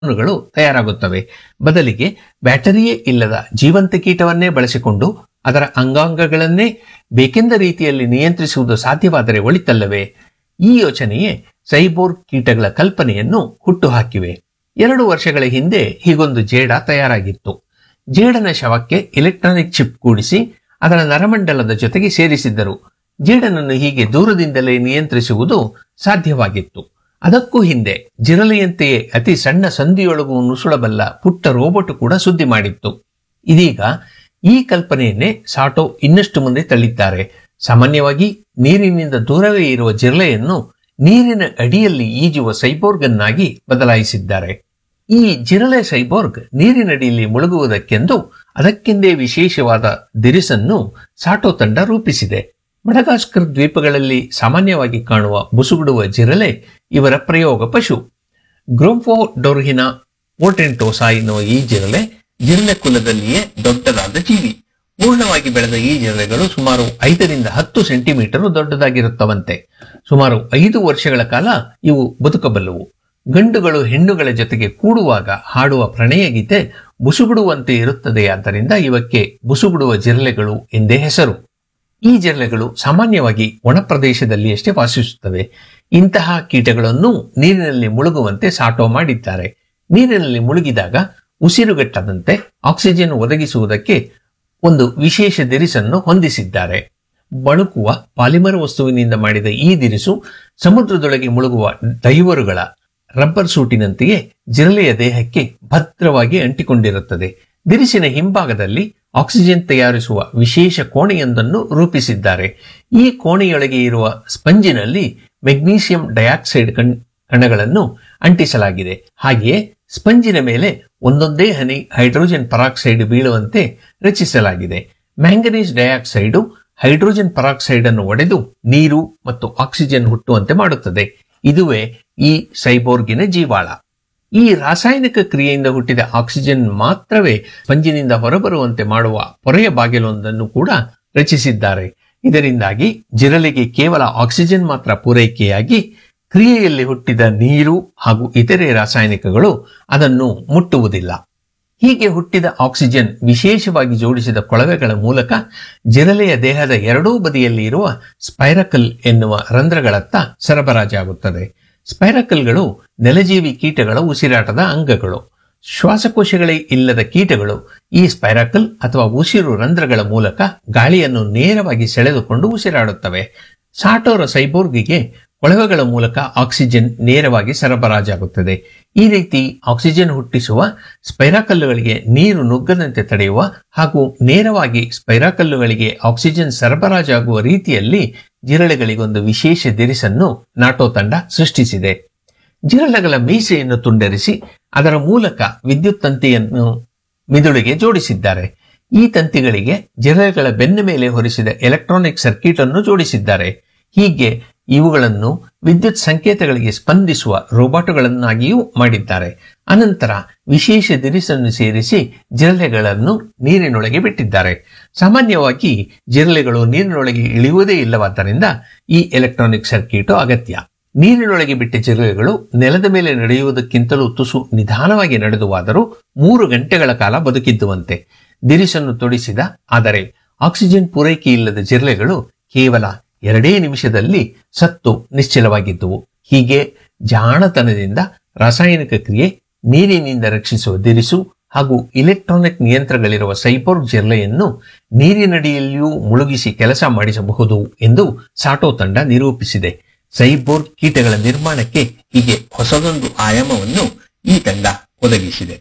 ಗಳು ತಯಾರಾಗುತ್ತವೆ ಬದಲಿಗೆ ಬ್ಯಾಟರಿಯೇ ಇಲ್ಲದ ಜೀವಂತ ಕೀಟವನ್ನೇ ಬಳಸಿಕೊಂಡು ಅದರ ಅಂಗಾಂಗಗಳನ್ನೇ ಬೇಕೆಂದ ರೀತಿಯಲ್ಲಿ ನಿಯಂತ್ರಿಸುವುದು ಸಾಧ್ಯವಾದರೆ ಒಳಿತಲ್ಲವೇ ಈ ಯೋಚನೆಯೇ ಸೈಬೋರ್ಗ್ ಕೀಟಗಳ ಕಲ್ಪನೆಯನ್ನು ಹುಟ್ಟುಹಾಕಿವೆ ಎರಡು ವರ್ಷಗಳ ಹಿಂದೆ ಹೀಗೊಂದು ಜೇಡ ತಯಾರಾಗಿತ್ತು ಜೇಡನ ಶವಕ್ಕೆ ಎಲೆಕ್ಟ್ರಾನಿಕ್ ಚಿಪ್ ಕೂಡಿಸಿ ಅದರ ನರಮಂಡಲದ ಜೊತೆಗೆ ಸೇರಿಸಿದ್ದರು ಜೇಡನನ್ನು ಹೀಗೆ ದೂರದಿಂದಲೇ ನಿಯಂತ್ರಿಸುವುದು ಸಾಧ್ಯವಾಗಿತ್ತು ಅದಕ್ಕೂ ಹಿಂದೆ ಜಿರಲೆಯಂತೆಯೇ ಅತಿ ಸಣ್ಣ ಸಂಧಿಯೊಳಗೂ ನುಸುಳಬಲ್ಲ ಪುಟ್ಟ ರೋಬೋಟ್ ಕೂಡ ಸುದ್ದಿ ಮಾಡಿತ್ತು ಇದೀಗ ಈ ಕಲ್ಪನೆಯನ್ನೇ ಸಾಟೋ ಇನ್ನಷ್ಟು ಮುಂದೆ ತಳ್ಳಿದ್ದಾರೆ ಸಾಮಾನ್ಯವಾಗಿ ನೀರಿನಿಂದ ದೂರವೇ ಇರುವ ಜಿರಲೆಯನ್ನು ನೀರಿನ ಅಡಿಯಲ್ಲಿ ಈಜುವ ಸೈಬೋರ್ಗನ್ನಾಗಿ ಬದಲಾಯಿಸಿದ್ದಾರೆ ಈ ಜಿರಲೆ ಸೈಬೋರ್ಗ್ ನೀರಿನಡಿಯಲ್ಲಿ ಮುಳುಗುವುದಕ್ಕೆಂದು ಅದಕ್ಕೆಂದೇ ವಿಶೇಷವಾದ ದಿರಿಸನ್ನು ಸಾಟೋ ತಂಡ ರೂಪಿಸಿದೆ ಮಡಗಾಸ್ಕರ್ ದ್ವೀಪಗಳಲ್ಲಿ ಸಾಮಾನ್ಯವಾಗಿ ಕಾಣುವ ಬುಸುಗುಡುವ ಜಿರಲೆ ಇವರ ಪ್ರಯೋಗ ಪಶು ಗ್ರೋಂಫೋ ಡೊರ್ಹಿನ ಓಟೆಂಟೋಸಾ ಎನ್ನುವ ಈ ಜಿರಲೆ ಜಿರಲೆ ಕುಲದಲ್ಲಿಯೇ ದೊಡ್ಡದಾದ ಜೀವಿ ಪೂರ್ಣವಾಗಿ ಬೆಳೆದ ಈ ಜಿರಳೆಗಳು ಸುಮಾರು ಐದರಿಂದ ಹತ್ತು ಸೆಂಟಿಮೀಟರ್ ದೊಡ್ಡದಾಗಿರುತ್ತವಂತೆ ಸುಮಾರು ಐದು ವರ್ಷಗಳ ಕಾಲ ಇವು ಬದುಕಬಲ್ಲವು ಗಂಡುಗಳು ಹೆಣ್ಣುಗಳ ಜೊತೆಗೆ ಕೂಡುವಾಗ ಹಾಡುವ ಪ್ರಣಯ ಗೀತೆ ಬುಸುಗುಡುವಂತೆ ಇರುತ್ತದೆಯಾದ್ದರಿಂದ ಇವಕ್ಕೆ ಬುಸುಗುಡುವ ಜಿರಲೆಗಳು ಎಂದೇ ಹೆಸರು ಈ ಜಿರಳೆಗಳು ಸಾಮಾನ್ಯವಾಗಿ ಒಣ ಪ್ರದೇಶದಲ್ಲಿ ಅಷ್ಟೇ ವಾಸಿಸುತ್ತವೆ ಇಂತಹ ಕೀಟಗಳನ್ನು ನೀರಿನಲ್ಲಿ ಮುಳುಗುವಂತೆ ಸಾಟೋ ಮಾಡಿದ್ದಾರೆ ನೀರಿನಲ್ಲಿ ಮುಳುಗಿದಾಗ ಉಸಿರುಗಟ್ಟದಂತೆ ಆಕ್ಸಿಜನ್ ಒದಗಿಸುವುದಕ್ಕೆ ಒಂದು ವಿಶೇಷ ದಿರಿಸನ್ನು ಹೊಂದಿಸಿದ್ದಾರೆ ಬಳುಕುವ ಪಾಲಿಮರ್ ವಸ್ತುವಿನಿಂದ ಮಾಡಿದ ಈ ದಿರಿಸು ಸಮುದ್ರದೊಳಗೆ ಮುಳುಗುವ ಡೈವರುಗಳ ರಬ್ಬರ್ ಸೂಟಿನಂತೆಯೇ ಜಿರಲೆಯ ದೇಹಕ್ಕೆ ಭದ್ರವಾಗಿ ಅಂಟಿಕೊಂಡಿರುತ್ತದೆ ದಿರಿಸಿನ ಹಿಂಭಾಗದಲ್ಲಿ ಆಕ್ಸಿಜನ್ ತಯಾರಿಸುವ ವಿಶೇಷ ಕೋಣೆಯೊಂದನ್ನು ರೂಪಿಸಿದ್ದಾರೆ ಈ ಕೋಣೆಯೊಳಗೆ ಇರುವ ಸ್ಪಂಜಿನಲ್ಲಿ ಮೆಗ್ನೀಷಿಯಂ ಡೈಆಕ್ಸೈಡ್ ಕಣ್ ಕಣಗಳನ್ನು ಅಂಟಿಸಲಾಗಿದೆ ಹಾಗೆಯೇ ಸ್ಪಂಜಿನ ಮೇಲೆ ಒಂದೊಂದೇ ಹನಿ ಹೈಡ್ರೋಜನ್ ಪರಾಕ್ಸೈಡ್ ಬೀಳುವಂತೆ ರಚಿಸಲಾಗಿದೆ ಮ್ಯಾಂಗನೀಸ್ ಡೈಆಕ್ಸೈಡು ಹೈಡ್ರೋಜನ್ ಪರಾಕ್ಸೈಡ್ ಅನ್ನು ಒಡೆದು ನೀರು ಮತ್ತು ಆಕ್ಸಿಜನ್ ಹುಟ್ಟುವಂತೆ ಮಾಡುತ್ತದೆ ಇದುವೇ ಈ ಸೈಬೋರ್ಗಿನ ಜೀವಾಳ ಈ ರಾಸಾಯನಿಕ ಕ್ರಿಯೆಯಿಂದ ಹುಟ್ಟಿದ ಆಕ್ಸಿಜನ್ ಮಾತ್ರವೇ ಸ್ಪಂಜಿನಿಂದ ಹೊರಬರುವಂತೆ ಮಾಡುವ ಪೊರೆಯ ಬಾಗಿಲೊಂದನ್ನು ಕೂಡ ರಚಿಸಿದ್ದಾರೆ ಇದರಿಂದಾಗಿ ಜಿರಲೆಗೆ ಕೇವಲ ಆಕ್ಸಿಜನ್ ಮಾತ್ರ ಪೂರೈಕೆಯಾಗಿ ಕ್ರಿಯೆಯಲ್ಲಿ ಹುಟ್ಟಿದ ನೀರು ಹಾಗೂ ಇತರೆ ರಾಸಾಯನಿಕಗಳು ಅದನ್ನು ಮುಟ್ಟುವುದಿಲ್ಲ ಹೀಗೆ ಹುಟ್ಟಿದ ಆಕ್ಸಿಜನ್ ವಿಶೇಷವಾಗಿ ಜೋಡಿಸಿದ ಕೊಳವೆಗಳ ಮೂಲಕ ಜಿರಲೆಯ ದೇಹದ ಎರಡೂ ಬದಿಯಲ್ಲಿ ಇರುವ ಸ್ಪೈರಕಲ್ ಎನ್ನುವ ರಂಧ್ರಗಳತ್ತ ಸರಬರಾಜಾಗುತ್ತದೆ ಸ್ಪೈರಕಲ್ಗಳು ನೆಲಜೀವಿ ಕೀಟಗಳ ಉಸಿರಾಟದ ಅಂಗಗಳು ಶ್ವಾಸಕೋಶಗಳೇ ಇಲ್ಲದ ಕೀಟಗಳು ಈ ಸ್ಪೈರಕಲ್ ಅಥವಾ ಉಸಿರು ರಂಧ್ರಗಳ ಮೂಲಕ ಗಾಳಿಯನ್ನು ನೇರವಾಗಿ ಸೆಳೆದುಕೊಂಡು ಉಸಿರಾಡುತ್ತವೆ ಸಾಟೋರ ಸೈಬೋರ್ಗಿಗೆ ಕೊಳವೆಗಳ ಮೂಲಕ ಆಕ್ಸಿಜನ್ ನೇರವಾಗಿ ಸರಬರಾಜಾಗುತ್ತದೆ ಈ ರೀತಿ ಆಕ್ಸಿಜನ್ ಹುಟ್ಟಿಸುವ ಸ್ಪೈರಾಕಲ್ಲುಗಳಿಗೆ ನೀರು ನುಗ್ಗದಂತೆ ತಡೆಯುವ ಹಾಗೂ ನೇರವಾಗಿ ಸ್ಪೈರಾಕಲ್ಲುಗಳಿಗೆ ಆಕ್ಸಿಜನ್ ಸರಬರಾಜಾಗುವ ರೀತಿಯಲ್ಲಿ ಜಿರಳೆಗಳಿಗೊಂದು ವಿಶೇಷ ದಿರಿಸನ್ನು ನಾಟೋ ತಂಡ ಸೃಷ್ಟಿಸಿದೆ ಜಿರಳೆಗಳ ಮೀಸೆಯನ್ನು ತುಂಡರಿಸಿ ಅದರ ಮೂಲಕ ವಿದ್ಯುತ್ ತಂತಿಯನ್ನು ಮಿದುಳಿಗೆ ಜೋಡಿಸಿದ್ದಾರೆ ಈ ತಂತಿಗಳಿಗೆ ಜಿರಳೆಗಳ ಬೆನ್ನ ಮೇಲೆ ಹೊರಿಸಿದ ಎಲೆಕ್ಟ್ರಾನಿಕ್ ಸರ್ಕ್ಯೂಟ್ ಅನ್ನು ಜೋಡಿಸಿದ್ದಾರೆ ಹೀಗೆ ಇವುಗಳನ್ನು ವಿದ್ಯುತ್ ಸಂಕೇತಗಳಿಗೆ ಸ್ಪಂದಿಸುವ ರೋಬೋಟ್ಗಳನ್ನಾಗಿಯೂ ಮಾಡಿದ್ದಾರೆ ಅನಂತರ ವಿಶೇಷ ದಿರಿಸನ್ನು ಸೇರಿಸಿ ಜಿರಳೆಗಳನ್ನು ನೀರಿನೊಳಗೆ ಬಿಟ್ಟಿದ್ದಾರೆ ಸಾಮಾನ್ಯವಾಗಿ ಜಿರಳೆಗಳು ನೀರಿನೊಳಗೆ ಇಳಿಯುವುದೇ ಇಲ್ಲವಾದ್ದರಿಂದ ಈ ಎಲೆಕ್ಟ್ರಾನಿಕ್ ಸರ್ಕ್ಯೂಟ್ ಅಗತ್ಯ ನೀರಿನೊಳಗೆ ಬಿಟ್ಟ ಜಿರಳೆಗಳು ನೆಲದ ಮೇಲೆ ನಡೆಯುವುದಕ್ಕಿಂತಲೂ ತುಸು ನಿಧಾನವಾಗಿ ನಡೆದುವಾದರೂ ಮೂರು ಗಂಟೆಗಳ ಕಾಲ ಬದುಕಿದ್ದುವಂತೆ ದಿರಿಸನ್ನು ತೊಡಿಸಿದ ಆದರೆ ಆಕ್ಸಿಜನ್ ಪೂರೈಕೆ ಇಲ್ಲದ ಜಿರಳೆಗಳು ಕೇವಲ ಎರಡೇ ನಿಮಿಷದಲ್ಲಿ ಸತ್ತು ನಿಶ್ಚಲವಾಗಿದ್ದುವು ಹೀಗೆ ಜಾಣತನದಿಂದ ರಾಸಾಯನಿಕ ಕ್ರಿಯೆ ನೀರಿನಿಂದ ರಕ್ಷಿಸುವ ದಿರಿಸು ಹಾಗೂ ಇಲೆಕ್ಟ್ರಾನಿಕ್ ನಿಯಂತ್ರಗಳಿರುವ ಸೈಬೋರ್ಗ್ ಜಿರಲೆಯನ್ನು ನೀರಿನಡಿಯಲ್ಲಿಯೂ ಮುಳುಗಿಸಿ ಕೆಲಸ ಮಾಡಿಸಬಹುದು ಎಂದು ಸಾಟೋ ತಂಡ ನಿರೂಪಿಸಿದೆ ಸೈಬೋರ್ಗ್ ಕೀಟಗಳ ನಿರ್ಮಾಣಕ್ಕೆ ಹೀಗೆ ಹೊಸದೊಂದು ಆಯಾಮವನ್ನು ಈ ತಂಡ ಒದಗಿಸಿದೆ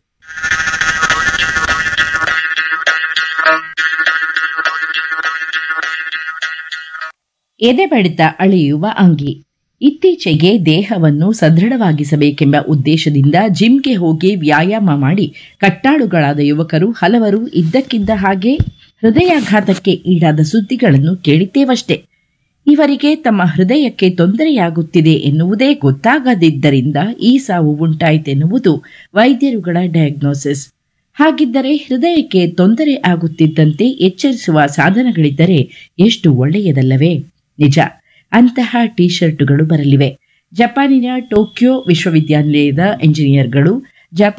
ಎದೆ ಬಡಿತ ಅಳೆಯುವ ಅಂಗಿ ಇತ್ತೀಚೆಗೆ ದೇಹವನ್ನು ಸದೃಢವಾಗಿಸಬೇಕೆಂಬ ಉದ್ದೇಶದಿಂದ ಜಿಮ್ಗೆ ಹೋಗಿ ವ್ಯಾಯಾಮ ಮಾಡಿ ಕಟ್ಟಾಳುಗಳಾದ ಯುವಕರು ಹಲವರು ಇದ್ದಕ್ಕಿದ್ದ ಹಾಗೆ ಹೃದಯಾಘಾತಕ್ಕೆ ಈಡಾದ ಸುದ್ದಿಗಳನ್ನು ಕೇಳಿದ್ದೇವಷ್ಟೇ ಇವರಿಗೆ ತಮ್ಮ ಹೃದಯಕ್ಕೆ ತೊಂದರೆಯಾಗುತ್ತಿದೆ ಎನ್ನುವುದೇ ಗೊತ್ತಾಗದಿದ್ದರಿಂದ ಈ ಸಾವು ಉಂಟಾಯಿತೆನ್ನುವುದು ವೈದ್ಯರುಗಳ ಡಯಾಗ್ನೋಸಿಸ್ ಹಾಗಿದ್ದರೆ ಹೃದಯಕ್ಕೆ ತೊಂದರೆ ಆಗುತ್ತಿದ್ದಂತೆ ಎಚ್ಚರಿಸುವ ಸಾಧನಗಳಿದ್ದರೆ ಎಷ್ಟು ಒಳ್ಳೆಯದಲ್ಲವೇ ನಿಜ ಅಂತಹ ಟಿ ಶರ್ಟ್ಗಳು ಬರಲಿವೆ ಜಪಾನಿನ ಟೋಕಿಯೋ ವಿಶ್ವವಿದ್ಯಾನಿಲಯದ ಎಂಜಿನಿಯರ್ಗಳು ಜಪ